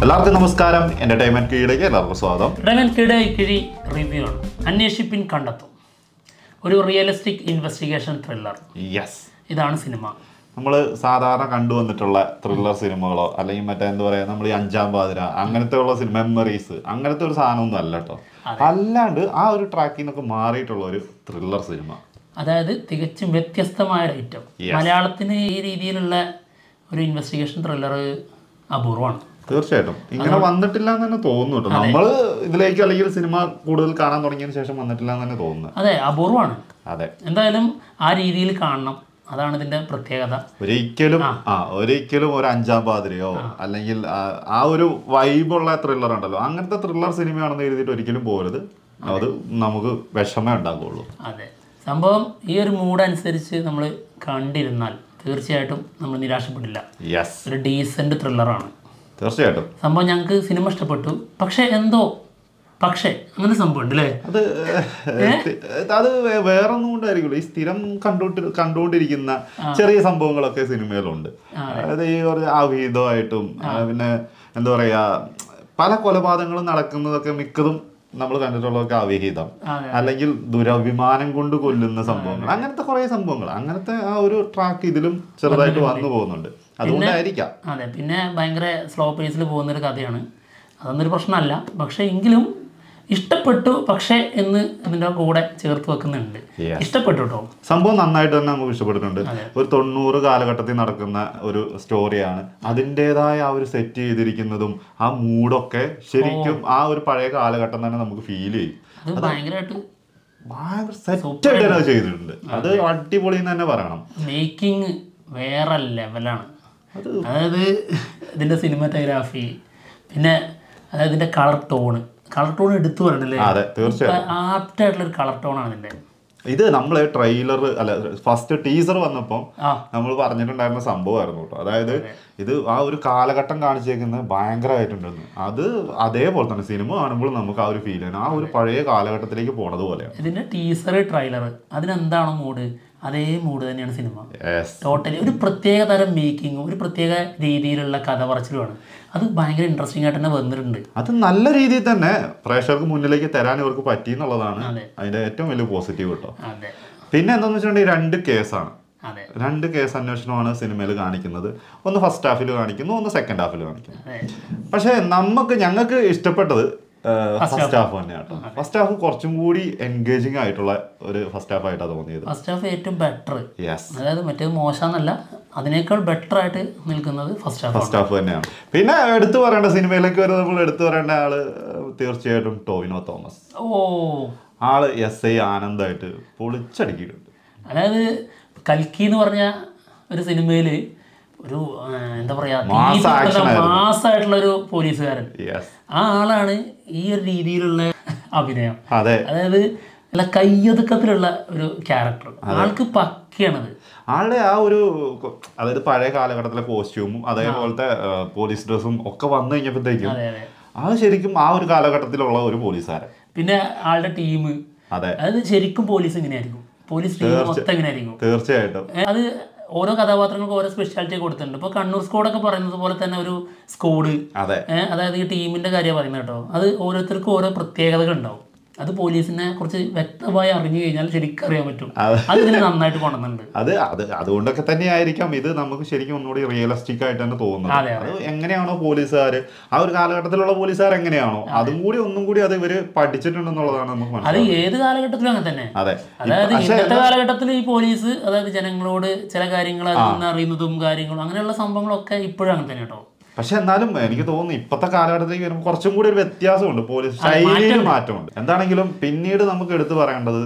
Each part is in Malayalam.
എല്ലാവർക്കും നമസ്കാരം എന്റർടൈൻമെന്റ് കീഴിലേക്ക് എല്ലാവർക്കും സ്വാഗതം റവൻ കിട കിഴി റിവ്യൂ ആണ് അന്വേഷിപ്പിൻ കണ്ടെത്തും ഒരു റിയലിസ്റ്റിക് ഇൻവെസ്റ്റിഗേഷൻ ത്രില്ലർ യെസ് ഇതാണ് സിനിമ നമ്മൾ സാധാരണ കണ്ടുവന്നിട്ടുള്ള ത്രില്ലർ സിനിമകളോ അല്ലെങ്കിൽ മറ്റേ എന്താ പറയാ നമ്മൾ ഈ അഞ്ചാം പാതിര അങ്ങനത്തെ ഉള്ള സിനിമ മെമ്മറീസ് അങ്ങനത്തെ ഒരു സാധനമൊന്നും അല്ല കേട്ടോ അല്ലാണ്ട് ആ ഒരു ട്രാക്കിൽ നിന്നൊക്കെ മാറിയിട്ടുള്ള ഒരു ത്രില്ലർ സിനിമ അതായത് തികച്ചും വ്യത്യസ്തമായ ഒരു ഐറ്റം Yes. മലയാളത്തിന് ഈ രീതിയിലുള്ള ഒരു ഇൻവെസ്റ്റിഗേഷൻ ത്രില്ലർ അപൂർവമാണ് തീർച്ചയായിട്ടും ഇങ്ങനെ വന്നിട്ടില്ല എന്ന് തന്നെ തോന്നുന്നു കേട്ടോ നമ്മൾ ഇതിലേക്ക് അല്ലെങ്കിൽ സിനിമ കൂടുതൽ കാണാൻ തുടങ്ങിയതിന് ശേഷം വന്നിട്ടില്ല എന്ന് തന്നെ തോന്നുന്നു അതെ അപൂർവമാണ് അതെ എന്തായാലും ആ രീതിയിൽ കാണണം അതാണ് ഇതിന്റെ പ്രത്യേകത ഒരിക്കലും ആ ഒരിക്കലും ഒരു അഞ്ചാം പാതിരയോ അല്ലെങ്കിൽ ആ- ആ ഒരു വൈബുള്ള ത്രില്ലർ ഉണ്ടല്ലോ അങ്ങനത്തെ ത്രില്ലർ സിനിമയാണെന്ന് എഴുതിയിട്ട് ഒരിക്കലും പോരുത് അത് നമുക്ക് വിഷമേ ഉണ്ടാകുള്ളൂ അതെ സംഭവം ഈ ഒരു മൂഡ് അനുസരിച്ച് നമ്മൾ കണ്ടിരുന്നാൽ തീർച്ചയായിട്ടും നമ്മൾ നിരാശപ്പെടില്ല യെസ് ഒരു ഡീസൻറ്റ് ത്രില്ലറാണ് തീർച്ചയായിട്ടും സംഭവം ഞങ്ങൾക്ക് സിനിമ ഇഷ്ടപ്പെട്ടു പക്ഷേ എന്തോ പക്ഷേ അങ്ങനെ സംഭവം ഉണ്ട് അല്ലേ അത് തി- അത് വേ- വേറൊന്നും കൊണ്ടായിരിക്കുള്ളൂ ഈ സ്ഥിരം കണ്ടോട്ട് കണ്ടുകൊണ്ടിരിക്കുന്ന ചെറിയ സംഭവങ്ങളൊക്കെ സിനിമയിലുണ്ട് അതായത് ഈ ഒരു അവിഹിതമായിട്ടും ആ, പിന്നെ എന്താ പറയാ പല കൊലപാതകങ്ങളും നടക്കുന്നതൊക്കെ മിക്കതും നമ്മൾ കണ്ടിട്ടുള്ളതൊക്കെ അവിഹിതം അതെ. അല്ലെങ്കിൽ ദുരഭിമാനം കൊണ്ട് കൊല്ലുന്ന സംഭവങ്ങൾ അങ്ങനത്തെ കുറെ സംഭവങ്ങൾ അങ്ങനത്തെ ആ ഒരു ട്രാക്ക് ഇതിലും ചെറുതായിട്ട് വന്നു പോകുന്നുണ്ട് അതുകൊണ്ടായിരിക്കാം അതെ പിന്നെ ഭയങ്കര സ്ലോ പേസിൽ പോകുന്നൊരു കഥയാണ് അതൊന്നൊരു പ്രശ്നമല്ല പക്ഷേ എങ്കിലും ഇഷ്ടപ്പെട്ടു പക്ഷേ എന്ന് അതിൻ്റെ കൂടെ ചേർത്ത് വെക്കുന്നുണ്ട് Yes. ഇഷ്ടപ്പെട്ടു കേട്ടോ സംഭവം നന്നായിട്ട് തന്നെ നമുക്ക് ഇഷ്ടപ്പെട്ടിട്ടുണ്ട് ഒരു തൊണ്ണൂറ് കാലഘട്ടത്തിൽ നടക്കുന്ന ഒരു സ്റ്റോറിയാണ് അതിൻ്റെതായ ആ ഒരു സെറ്റ് ചെയ്തിരിക്കുന്നതും ആ മൂഡൊക്കെ ശരിക്കും ആ ഒരു പഴയ കാലഘട്ടം തന്നെ നമുക്ക് ഫീൽ ചെയ്യും അത് ഭയങ്കരമായിട്ട് ഭയങ്കര സെറ്റായിട്ട് തന്നെ അത് ചെയ്തിട്ടുണ്ട് അത് അടിപൊളി എന്ന് തന്നെ പറയണം മേക്കിംഗ് വേറെ ലെവലാണ് അതായത് ഇതിൻ്റെ സിനിമാറ്റോഗ്രാഫി പിന്നെ അതായത് ഇതിൻ്റെ കളർ ടോണ് കളർ ടോൺ എടുത്തു പറയണല്ലേ അതെ തീർച്ചയായും ആപ്റ്റായിട്ടുള്ള ഒരു കളർ ടോണാണ് ഇതിൻ്റെ ഇത് നമ്മൾ ട്രെയിലർ അല്ല ഫസ്റ്റ് ടീസർ വന്നപ്പം ആ നമ്മൾ പറഞ്ഞിട്ടുണ്ടായിരുന്ന സംഭവമായിരുന്നു കേട്ടോ അതായത് ഇത് ആ ഒരു കാലഘട്ടം കാണിച്ചേക്കുന്നത് ഭയങ്കരമായിട്ടുണ്ടെന്ന് അത് അതേപോലെ തന്നെ സിനിമ കാണുമ്പോൾ നമുക്ക് ആ ഒരു ഫീൽ ആണ് ആ ഒരു പഴയ കാലഘട്ടത്തിലേക്ക് പോണത് പോലെയാണ് ഇതിൻ്റെ ടീസർ ട്രെയിലർ അതിനെന്താണോ മൂഡ് അതേ മൂഡ് തന്നെയാണ് സിനിമ യെസ് ടോട്ടലി ഒരു പ്രത്യേക തരം മേക്കിങ്ങും ഒരു പ്രത്യേക രീതിയിലുള്ള കഥ പറച്ചിലുമാണ് അത് ഭയങ്കര ഇൻട്രസ്റ്റിംഗ് ആയിട്ട് തന്നെ വന്നിട്ടുണ്ട് അത് നല്ല രീതിയിൽ തന്നെ പ്രേക്ഷകർക്ക് മുന്നിലേക്ക് തരാൻ ഇവർക്ക് പറ്റി എന്നുള്ളതാണ് അതെ. അതിന്റെ ഏറ്റവും വലിയ പോസിറ്റീവ് കേട്ടോ അതെ പിന്നെ എന്താന്ന് വെച്ചിട്ടുണ്ടെങ്കിൽ രണ്ട് കേസാണ് അതെ രണ്ട് കേസ് അന്വേഷണമാണ് സിനിമയിൽ കാണിക്കുന്നത് ഒന്ന് ഫസ്റ്റ് ഹാഫിൽ കാണിക്കുന്നു ഒന്ന് സെക്കൻഡ് ഹാഫിൽ കാണിക്കുന്നു അതെ പക്ഷേ നമുക്ക് ഞങ്ങൾക്ക് ഇഷ്ടപ്പെട്ടത് ഫസ്റ്റ് ഹാഫ് തന്നെയാണ് കേട്ടോ ഫസ്റ്റ് ഹാഫ് കുറച്ചും കൂടി എൻഗേജിങ് ആയിട്ടുള്ള ഒരു ഫസ്റ്റ് ഹാഫ് ആയിട്ടാണ് തോന്നിയത് ഫസ്റ്റ് ഹാഫ് ഏറ്റവും ബെറ്റർ യെസ് അതായത് മറ്റേത് മോശമെന്നല്ല അതിനേക്കാൾ ബെറ്റർ ആയിട്ട് നിൽക്കുന്നത് ഫസ്റ്റ് ഹാഫ് ഫസ്റ്റ് ഹാഫ് തന്നെയാണ് പിന്നെ എടുത്തു പറയേണ്ട സിനിമയിലേക്ക് വരുന്നത് നമ്മൾ എടുത്തു പറയേണ്ട ആള് തീർച്ചയായിട്ടും ടോവിനോ തോമസ് ഓ ആള് എസ് ഐ ആനന്ദമായിട്ട് പൊളിച്ചടുക്കിയിട്ടുണ്ട് അതായത് കൽക്കി എന്ന് പറഞ്ഞ ഒരു സിനിമയിൽ ഒരു ആ, എന്താ പറയാ Mass action ആയിരുന്നു. മാസമായിട്ടുള്ള ഒരു പോലീസുകാരൻ യെസ് ആ ആളാണ് ഈ ഒരു രീതിയിലുള്ള അഭിനയം അതെ അതായത് നല്ല കയ്യൊതുക്കത്തിലുള്ള ഒരു ക്യാരക്ടർ ആൾക്ക് പക്കയാണത് ആളുടെ ആ ഒരു കൊ- അതായത് പഴയ കാലഘട്ടത്തിലെ കോസ്റ്റ്യൂമും അതേപോലത്തെ പോലീസ് ഡ്രസ്സും ഒക്കെ വന്നു കഴിഞ്ഞപ്പോഴത്തേക്കും അതെ അതെ അത് ശരിക്കും ആ ഒരു കാലഘട്ടത്തിലുള്ള ഒരു പോലീസുകാരൻ പിന്നെ ആളുടെ ടീം അതെ അതായത് ശരിക്കും പോലീസ് എങ്ങനെയായിരിക്കും പോലീസ് ടീം മൊത്തം എങ്ങനെയായിരിക്കും തീർച്ചയായിട്ടും ഏ, അത് ഓരോ കഥാപാത്രങ്ങൾക്കും ഓരോ സ്പെഷ്യാലിറ്റി കൊടുത്തിട്ടുണ്ട് ഇപ്പോൾ കണ്ണൂർ സ്കോഡൊക്കെ പറയുന്നത് പോലെ തന്നെ ഒരു സ്കോഡ് അതെ അതായത് ഈ ടീമിന്റെ കാര്യം പറയുന്നത് കേട്ടോ അത് ഓരോരുത്തർക്കും ഓരോ പ്രത്യേകതകൾ ഉണ്ടാവും അത് പോലീസിനെ കുറിച്ച് വ്യക്തമായി അറിഞ്ഞു കഴിഞ്ഞാൽ ശരിക്കും അറിയാൻ പറ്റും അതെ. അത് ഇതിന് നന്നായിട്ട് കൊണ്ടുവന്നിട്ടുണ്ട് അത് അത് അതുകൊണ്ടൊക്കെ തന്നെയായിരിക്കാം ഇത് നമുക്ക് ശരിക്കും ഒന്നുകൂടി റിയലിസ്റ്റിക് ആയിട്ട് തന്നെ തോന്നുന്നത് അതെ, അത് എങ്ങനെയാണോ പോലീസുകാർ ആ ഒരു കാലഘട്ടത്തിലുള്ള പോലീസുകാർ എങ്ങനെയാണോ അതും കൂടി ഒന്നും കൂടി അത് ഇവര് പഠിച്ചിട്ടുണ്ടെന്നുള്ളതാണ് നമുക്ക് അത് മനസ്സിലാവുന്നത് ഏത് കാലഘട്ടത്തിലും അങ്ങനെ തന്നെ അതെ അതായത് പക്ഷേ ഇന്നത്തെ കാലഘട്ടത്തിൽ ഈ പോലീസ് അതായത് ജനങ്ങളോട് ചില കാര്യങ്ങൾ അതിൽ നിന്ന് അറിയുന്നതും കാര്യങ്ങളും അങ്ങനെയുള്ള സംഭവങ്ങളൊക്കെ ഇപ്പോഴും അങ്ങനെ തന്നെ കേട്ടോ പക്ഷെ എന്നാലും എനിക്ക് തോന്നുന്നു ഇപ്പോഴത്തെ കാലഘട്ടത്തിലേക്ക് വരുമ്പോൾ കുറച്ചും കൂടി ഒരു വ്യത്യാസമുണ്ട് പോലീസ് ശൈലിയിൽ മാറ്റമുണ്ട് എന്താണെങ്കിലും പിന്നീട് നമുക്ക് എടുത്തു പറയേണ്ടത്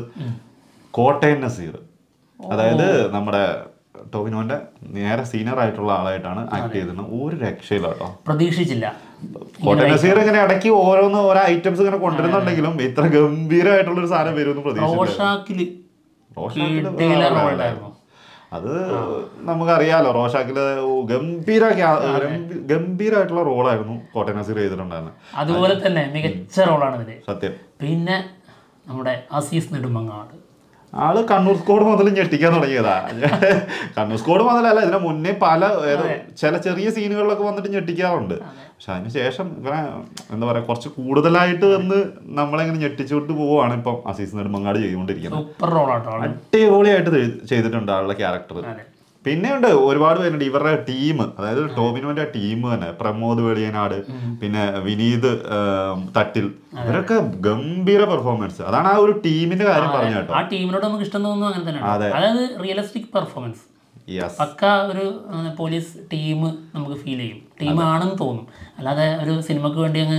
കോട്ടയം നസീർ അതായത് നമ്മുടെ ടോവിനോന്റെ നേരെ സീനിയർ ആയിട്ടുള്ള ആളായിട്ടാണ് ആക്ട് ചെയ്തിരുന്നത് ഒരു രക്ഷയില്ല കേട്ടോ പ്രതീക്ഷിച്ചില്ല കോട്ടയം നസീർ ഇങ്ങനെ ഇടയ്ക്ക് ഓരോന്ന് ഓരോ ഐറ്റംസ് ഇങ്ങനെ കൊണ്ടുവരുന്നുണ്ടെങ്കിലും ഇത്ര ഗംഭീരമായിട്ടുള്ള ഒരു സാധനം വരുമെന്ന് പ്രതീക്ഷിച്ചില്ല റോഷാക്കില് റോഷാക്കില് കിടിലൻ വേറെ role level ആയിരുന്നു. അത് നമുക്കറിയാലോ റോഷാക്കില് ഗംഭീര ഗംഭീരമായിട്ടുള്ള റോളായിരുന്നു കോട്ടയം നസീർ ചെയ്തിട്ടുണ്ടായിരുന്നത് അതുപോലെ തന്നെ മികച്ച റോളാണ് ഇതില് സത്യം പിന്നെ നമ്മുടെ അസീസ് നെടുമങ്ങാട് ആള് കണ്ണൂർ സ്കോഡ് മുതൽ ഞെട്ടിക്കാൻ തുടങ്ങിയതാ കണ്ണൂർ സ്കോഡ് മുതലല്ല ഇതിന് മുന്നേ പല ഏതോ ചില ചെറിയ സീനുകളിലൊക്കെ വന്നിട്ട് ഞെട്ടിക്കാറുണ്ട് പക്ഷെ അതിന് ശേഷം ഇങ്ങനെ എന്താ പറയാ കുറച്ച് കൂടുതലായിട്ട് വന്ന് നമ്മളെങ്ങനെ ഞെട്ടിച്ചുകൊണ്ട് പോവുകയാണ് ഇപ്പം അസീസ് നെടുമങ്ങാട് ചെയ്തുകൊണ്ടിരിക്കുന്നത് സൂപ്പർ റോളാട്ടോ ആള് അടിപൊളിയായിട്ട് ചെയ്- ചെയ്തിട്ടുണ്ട് ആളുടെ ക്യാരക്ടർ അതെ പിന്നെയുണ്ട് ഒരുപാട് പേരുണ്ട് ഇവരുടെ ടീം അതായത് ടോമിനോന്റെ ടീം തന്നെ പ്രമോദ് വെളിയനാട് പിന്നെ വിനീത് ആം, തട്ടിൽ ഇവരൊക്കെ ഗംഭീര പെർഫോമൻസ് അതാണ് ആ ഒരു ടീമിന്റെ കാര്യം പറഞ്ഞു കേട്ടോ ആ ടീമിനോട് നമുക്ക് ഇഷ്ടം തോന്നുന്നു അങ്ങനെ തന്നെയാണ് അതായത് റിയലിസ്റ്റിക് പെർഫോമൻസ് യെസ് പക്ക ഒരു ആ, പോലീസ് ടീം നമുക്ക് ഫീൽ ചെയ്യും ടീം ആണെന്ന് തോന്നും അല്ലാതെ ഒരു സിനിമക്ക് വേണ്ടി അങ്ങ്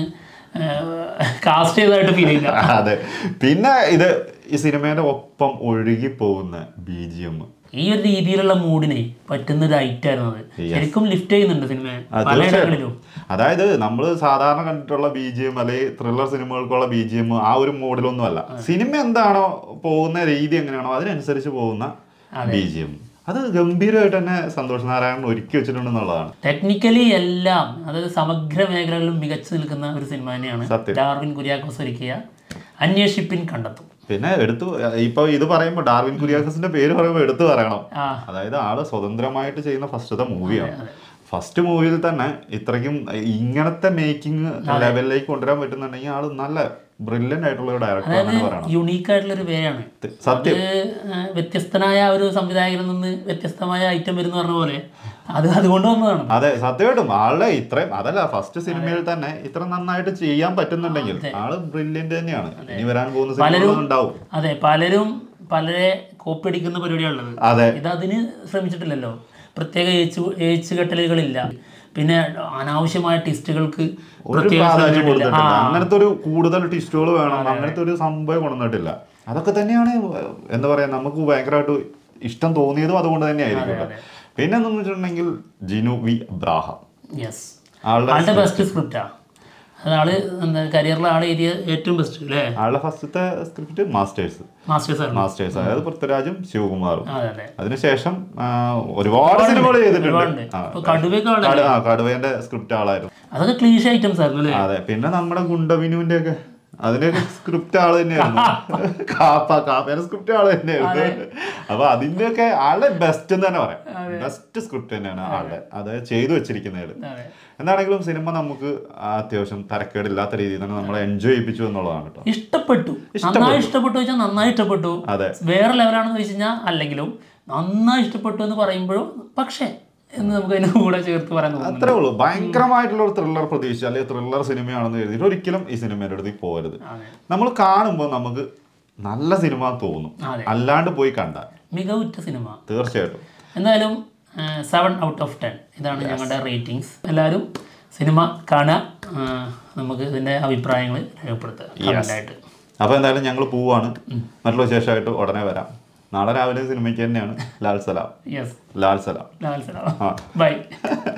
കാസ്റ്റ് ചെയ്തതായിട്ട് ഫീൽ ചെയ്യില്ല അതെ പിന്നെ ഇത് ഈ സിനിമയുടെ ഒപ്പം ഒഴുകി പോകുന്ന ബി ജി എം ഈ ഒരു രീതിയിലുള്ള മൂഡിനെ പറ്റുന്ന ഒരു ഐറ്റം ആയിരുന്നു അത് ശരിക്കും ലിഫ്റ്റ് ചെയ്യുന്നുണ്ട് സിനിമ പല ഇടങ്ങളിലും അതായത് നമ്മൾ സാധാരണ കണ്ടിട്ടുള്ള ബി ജി എം അല്ലെങ്കിൽ ത്രില്ലർ സിനിമകൾക്കുള്ള ബി ജി എം ആ ഒരു മോഡിലൊന്നും അല്ല സിനിമ എന്താണോ പോകുന്ന രീതി എങ്ങനെയാണോ അതിനനുസരിച്ച് പോകുന്ന ബി ജി എം അത് ഗംഭീരമായിട്ട് തന്നെ സന്തോഷ് നാരായണൻ ഒരുക്കി വെച്ചിട്ടുണ്ടെന്നുള്ളതാണ് ടെക്നിക്കലി എല്ലാം അതായത് സമഗ്ര മേഖലകളിലും മികച്ചു നിൽക്കുന്ന ഒരു സിനിമ തന്നെയാണ് സത്യം. ഡാർവിൻ കുര്യാക്കോസ് ഒരുക്കിയ അന്വേഷിപ്പിൻ കണ്ടെത്തും പിന്നെ എടുത്തു ഇപ്പൊ ഇത് പറയുമ്പോൾ ഡാർവിൻ കുര്യാക്കസിന്റെ പേര് പറയുമ്പോൾ എടുത്തു പറയണം ആ അതായത് ആള് സ്വതന്ത്രമായിട്ട് ചെയ്യുന്ന ഫസ്റ്റത്തെ മൂവിയാണ് ഫസ്റ്റ് മൂവിയിൽ തന്നെ ഇത്രയ്ക്കും ഇങ്ങനത്തെ മേക്കിംഗ് ലെവലിലേക്ക് കൊണ്ടുവരാൻ പറ്റുന്നുണ്ടെങ്കിൽ ആള് നല്ല ബ്രില്യൻ്റ് ആയിട്ടുള്ള ഒരു ഡയറക്ടർ തന്നെ പറയണം യുണീക്ക് ആയിട്ടുള്ള ഒരു പേരാണ് സത്യം അത് ആ, വ്യത്യസ്തനായ ഒരു സംവിധായകനിൽ നിന്ന് വ്യത്യസ്തമായ ഐറ്റം വരുന്ന പറഞ്ഞ പോലെ അത് അതുകൊണ്ട് വന്നതാണ് അതെ സത്യമായിട്ടും ആളുടെ ഇത്രയും അതല്ല ഫസ്റ്റ് സിനിമയിൽ തന്നെ ഇത്ര നന്നായിട്ട് ചെയ്യാൻ പറ്റുന്നുണ്ടെങ്കിൽ ആള് ബ്രില്യൻ്റ് തന്നെയാണ് ഇനി വരാൻ പോകുന്ന സിനിമകളും ഉണ്ടാവും അതെ പലരും പലരെ കോപ്പി അടിക്കുന്ന പരിപാടിയാണുള്ളത് അതെ ഇത് അതിന് ശ്രമിച്ചിട്ടില്ലല്ലോ പ്രത്യേക ഏച്ചു ഏച്ചുകെട്ടലുകളില്ല പിന്നെ അനാവശ്യമായ ടെസ്റ്റുകൾക്ക് ഒരു പ്രാധാന്യം കൊടുത്തിട്ടില്ല അങ്ങനത്തെ ഒരു കൂടുതൽ ടിസ്റ്റുകൾ വേണം അങ്ങനത്തെ ഒരു സംഭവം കൊണ്ടുവന്നിട്ടില്ല അതൊക്കെ തന്നെയാണ് എന്താ പറയാ നമുക്ക് ഭയങ്കരമായിട്ട് ഇഷ്ടം തോന്നിയതും അതുകൊണ്ട് തന്നെ ആയിരിക്കും പിന്നെ എന്താണെന്ന് വെച്ചിട്ടുണ്ടെങ്കിൽ ജിനു വി അബ്രാഹം യെസ് ആളുടെ ആളുടെ ബെസ്റ്റ് സ്ക്രിപ്റ്റാ അത് ആള് എന്താ കരിയറിലെ ആള് എഴുതിയ ഏറ്റവും ബെസ്റ്റ് അല്ലേ ആളുടെ ഫസ്റ്റത്തെ സ്ക്രിപ്റ്റ് മാസ്റ്റേഴ്സ് മാസ്റ്റേഴ്സ് ആണ് മാസ്റ്റേഴ്സ് അതായത് പൃഥ്വിരാജും ശിവകുമാറും അതെ അതെ അതിനുശേഷം ആ, ഒരുപാട് സിനിമകൾ ചെയ്തിട്ടുണ്ട് ഒരുപാടുണ്ട് ആ, ഇപ്പൊ കടുവയൊക്കെ ആണ് കടു- ആ കടുവേന്റെ സ്ക്രിപ്റ്റ് ആളായിരുന്നു അതൊക്കെ ക്ലീഷ ഐറ്റംസ് ആയിരുന്നു അല്ലേ അതെ പിന്നെ നമ്മുടെ ഗുണ്ടവിനുവിന്റെ ഒക്കെ അതിനൊക്കെ സ്ക്രിപ്റ്റ് ആള് തന്നെയായിരുന്നു കാപ്പ കാപ്പയുടെ സ്ക്രിപ്റ്റ് ആള് തന്നെയായിരുന്നു അപ്പൊ അതിന്റെയൊക്കെ ആളുടെ ബെസ്റ്റ് എന്ന് തന്നെ പറയാം ബെസ്റ്റ് സ്ക്രിപ്റ്റ് തന്നെയാണ് ആളുടെ അത് ചെയ്തു വെച്ചിരിക്കുന്നതിൽ അതെ എന്താണെങ്കിലും സിനിമ നമുക്ക് അത്യാവശ്യം തരക്കേടില്ലാത്ത രീതിയിൽ തന്നെ നമ്മളെ എൻജോയ് ചെയ്യിപ്പിച്ചു എന്നുള്ളതാണ് കേട്ടോ ഇഷ്ടപ്പെട്ടു നന്നായി ഇഷ്ടപ്പെട്ടു വെച്ചാൽ നന്നായി ഇഷ്ടപ്പെട്ടു അതെ വേറെ ലെവലാണെന്ന് വെച്ച് കഴിഞ്ഞാൽ അല്ലെങ്കിലും നന്നായി ഇഷ്ടപ്പെട്ടു എന്ന് പറയുമ്പോഴും പക്ഷേ എന്ന് നമുക്ക് അതിന് കൂടെ ചേർത്ത് പറയാൻ തോന്നുന്നു അത്രേ ഉള്ളൂ ഭയങ്കരമായിട്ടുള്ള ഒരു ത്രില്ലർ പ്രതീക്ഷ അല്ലെങ്കിൽ ത്രില്ലർ സിനിമയാണെന്ന് കരുതിയിട്ട് ഒരിക്കലും ഈ സിനിമയുടെ അടുത്ത് പോകരുത് അതെ നമ്മൾ കാണുമ്പോൾ നമുക്ക് നല്ല സിനിമ തോന്നും അതെ. അല്ലാണ്ട് പോയി കണ്ടാൽ മികവുറ്റ സിനിമ തീർച്ചയായിട്ടും എന്തായാലും സെവൻ ഔട്ട് ഓഫ് ടെൻ ഇതാണ് ഞങ്ങളുടെ റേറ്റിംഗ്സ് എല്ലാവരും സിനിമ കാണുക ആ, നമുക്ക് ഇതിൻ്റെ അഭിപ്രായങ്ങൾ രേഖപ്പെടുത്തുക കമൻ്റായിട്ട് അപ്പോൾ എന്തായാലും ഞങ്ങൾ പോവാണ് മറ്റുള്ള വിശേഷമായിട്ട് ഉടനെ വരാം നാളെ രാവിലെ സിനിമയ്ക്ക് തന്നെയാണ് ലാൽ സലാം യെസ് ലാൽ സലാം ലാൽ സലാം ആ ബൈ